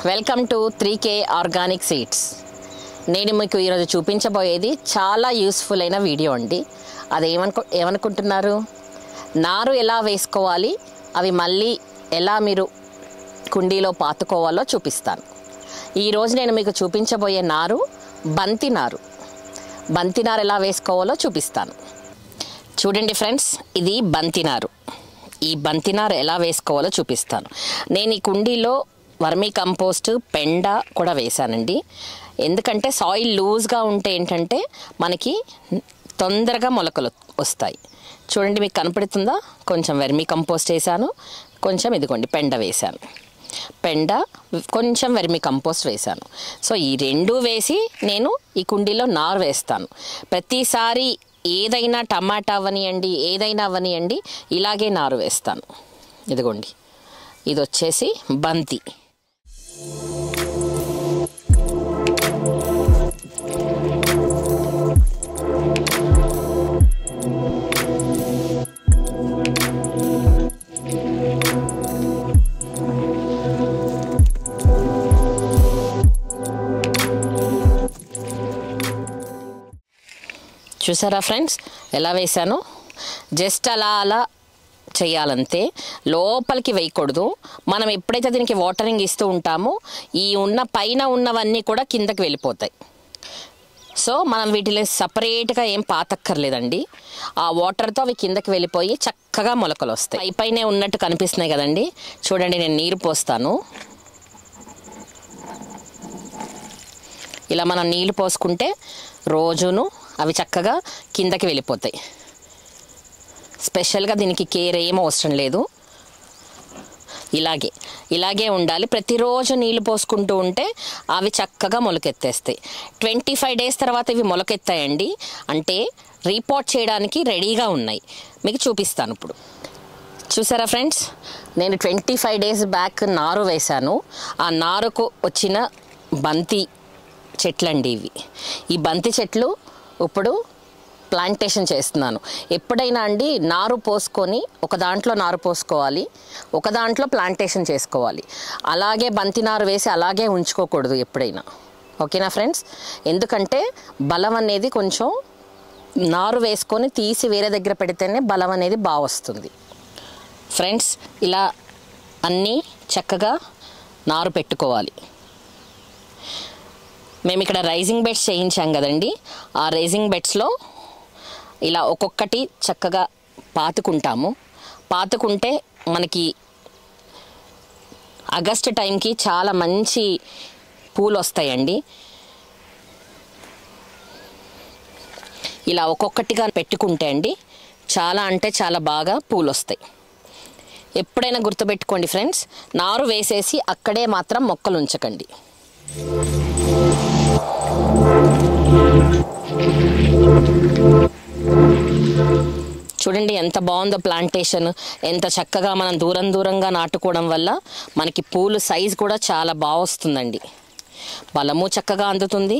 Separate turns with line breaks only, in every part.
welcome to three K organic seeds నేను మీకు ఈరోజు చూపించబోయేది చాలా యూస్ఫుల్ అయిన వీడియో అండి అది ఏమనుకు ఏమనుకుంటున్నారు నారు ఎలా వేసుకోవాలి అవి మళ్ళీ ఎలా మీరు కుండీలో పాతుకోవాలో చూపిస్తాను ఈరోజు నేను మీకు చూపించబోయే నారు బంతి నారు బంతి నారు ఎలా వేసుకోవాలో చూపిస్తాను చూడండి ఫ్రెండ్స్ ఇది బంతినారు ఈ బంతినారు ఎలా వేసుకోవాలో చూపిస్తాను నేను ఈ కుండీలో వర్మీ కంపోస్ట్ పెండ కూడా వేశానండి ఎందుకంటే సాయిల్ లూజ్గా ఉంటే ఏంటంటే మనకి తొందరగా మొలకలు వస్తాయి చూడండి మీకు కనపడుతుందా కొంచెం వెర్మీ కంపోస్ట్ వేసాను కొంచెం ఇదిగోండి పెండ వేశాను పెండ కొంచెం వెర్మి కంపోస్ట్ వేశాను సో ఈ రెండు వేసి నేను ఈ కుండీలో నారు వేస్తాను ప్రతిసారి ఏదైనా టమాటా అవనియండి ఏదైనా అవనియండి ఇలాగే నారు వేస్తాను ఇదిగోండి ఇది వచ్చేసి బంతి చూసారా ఫ్రెండ్స్ ఎలా వేశాను జస్ట్ అలా అలా చేయాలంతే లోపలికి వేయకూడదు మనం ఎప్పుడైతే దీనికి వాటరింగ్ ఇస్తూ ఉంటామో ఈ ఉన్న పైన ఉన్నవన్నీ కూడా కిందకి వెళ్ళిపోతాయి సో మనం వీటిని సపరేట్గా ఏం పాతక్కర్లేదండి ఆ వాటర్తో అవి కిందకి వెళ్ళిపోయి చక్కగా మొలకలు వస్తాయి పై పైనే ఉన్నట్టు కనిపిస్తున్నాయి కదండి చూడండి నేను నీరు పోస్తాను ఇలా మనం నీళ్ళు పోసుకుంటే రోజును అవి చక్కగా కిందకి వెళ్ళిపోతాయి స్పెషల్గా దీనికి కేర్ ఏం అవసరం లేదు ఇలాగే ఇలాగే ఉండాలి ప్రతిరోజు నీళ్ళు పోసుకుంటూ ఉంటే అవి చక్కగా మొలకెత్తేస్తాయి ట్వంటీ ఫైవ్ డేస్ తర్వాత ఇవి మొలకెత్తాయండి అంటే రీపోర్ట్ చేయడానికి రెడీగా ఉన్నాయి మీకు చూపిస్తాను ఇప్పుడు చూసారా ఫ్రెండ్స్ నేను ట్వంటీ ఫైవ్ డేస్ బ్యాక్ నారు వేశాను ఆ నారుకు వచ్చిన బంతి చెట్లండి ఇవి ఈ బంతి చెట్లు ఇప్పుడు ప్లాంటేషన్ చేస్తున్నాను ఎప్పుడైనా అండి నారు పోసుకొని ఒక దాంట్లో నారు పోసుకోవాలి ఒక దాంట్లో ప్లాంటేషన్ చేసుకోవాలి అలాగే బంతి నారు వేసి అలాగే ఉంచుకోకూడదు ఎప్పుడైనా ఓకేనా ఫ్రెండ్స్ ఎందుకంటే బలం అనేది కొంచెం నారు వేసుకొని తీసి వేరే దగ్గర పెడితేనే బలం అనేది బాగా వస్తుంది ఫ్రెండ్స్ ఇలా అన్నీ చక్కగా నారు పెట్టుకోవాలి మేము ఇక్కడ రైజింగ్ బెడ్స్ చేయించాం కదండి ఆ రైజింగ్ బెడ్స్లో ఇలా ఒక్కొక్కటి చక్కగా పాతుకుంటాము పాతుకుంటే మనకి ఆగస్ట్ టైంకి చాలా మంచి పూలు వస్తాయండి ఇలా ఒక్కొక్కటిగా పెట్టుకుంటే అండి చాలా అంటే చాలా బాగా పూలు వస్తాయి ఎప్పుడైనా గుర్తుపెట్టుకోండి ఫ్రెండ్స్ నారు వేసేసి అక్కడే మాత్రం మొక్కలు ఉంచకండి చూడండి ఎంత బాగుందో ప్లాంటేషన్ ఎంత చక్కగా మనం దూరం దూరంగా నాటుకోవడం వల్ల మనకి పూలు సైజ్ కూడా చాలా బాగా వస్తుందండి బలము చక్కగా అందుతుంది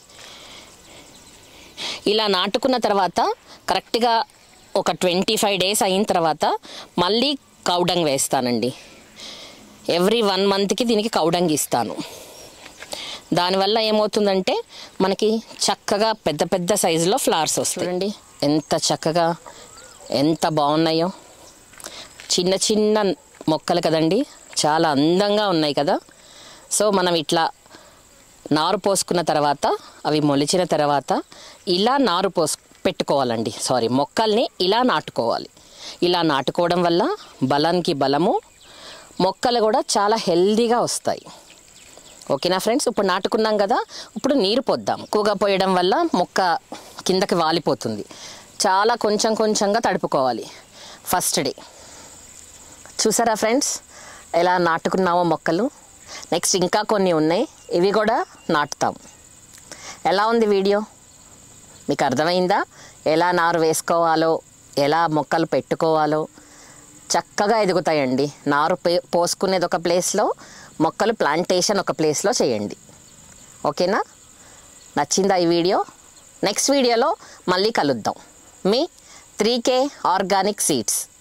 ఇలా నాటుకున్న తర్వాత కరెక్ట్గా ఒక ట్వంటీ ఫైవ్ డేస్ అయిన తర్వాత మళ్ళీ కౌడంగ్ వేస్తానండి ఎవ్రీ వన్ మంత్కి దీనికి కౌడంగ్ ఇస్తాను దానివల్ల ఏమవుతుందంటే మనకి చక్కగా పెద్ద పెద్ద సైజులో ఫ్లవర్స్ వస్తాయి చూడండి ఎంత చక్కగా ఎంత బాగున్నాయో చిన్న చిన్న మొక్కలు కదండి చాలా అందంగా ఉన్నాయి కదా సో మనం ఇట్లా నారు పోసుకున్న తర్వాత అవి మొలిచిన తర్వాత ఇలా నారు పోసు పెట్టుకోవాలండి సారీ మొక్కల్ని ఇలా నాటుకోవాలి ఇలా నాటుకోవడం వల్ల బలానికి బలము మొక్కలు కూడా చాలా హెల్దీగా వస్తాయి ఓకేనా ఫ్రెండ్స్ ఇప్పుడు నాటుకున్నాం కదా ఇప్పుడు నీరు పోద్దాం ఎక్కువగా పోయడం వల్ల మొక్క కిందకి వాలిపోతుంది చాలా కొంచెం కొంచెంగా తడుపుకోవాలి ఫస్ట్ డే చూసారా ఫ్రెండ్స్ ఎలా నాటుకున్నామో మొక్కలు నెక్స్ట్ ఇంకా కొన్ని ఉన్నాయి ఇవి కూడా నాటుతాం ఎలా ఉంది వీడియో మీకు అర్థమైందా ఎలా నారు వేసుకోవాలో ఎలా మొక్కలు పెట్టుకోవాలో చక్కగా ఎదుగుతాయండి నారు పే- పోసుకునేది ఒక ప్లేస్లో మొక్కలు ప్లాంటేషన్ ఒక ప్లేస్లో చేయండి ఓకేనా నచ్చిందా ఈ వీడియో నెక్స్ట్ వీడియోలో మళ్ళీ కలుద్దాం మీ త్రీ కే ఆర్గానిక్ సీడ్స్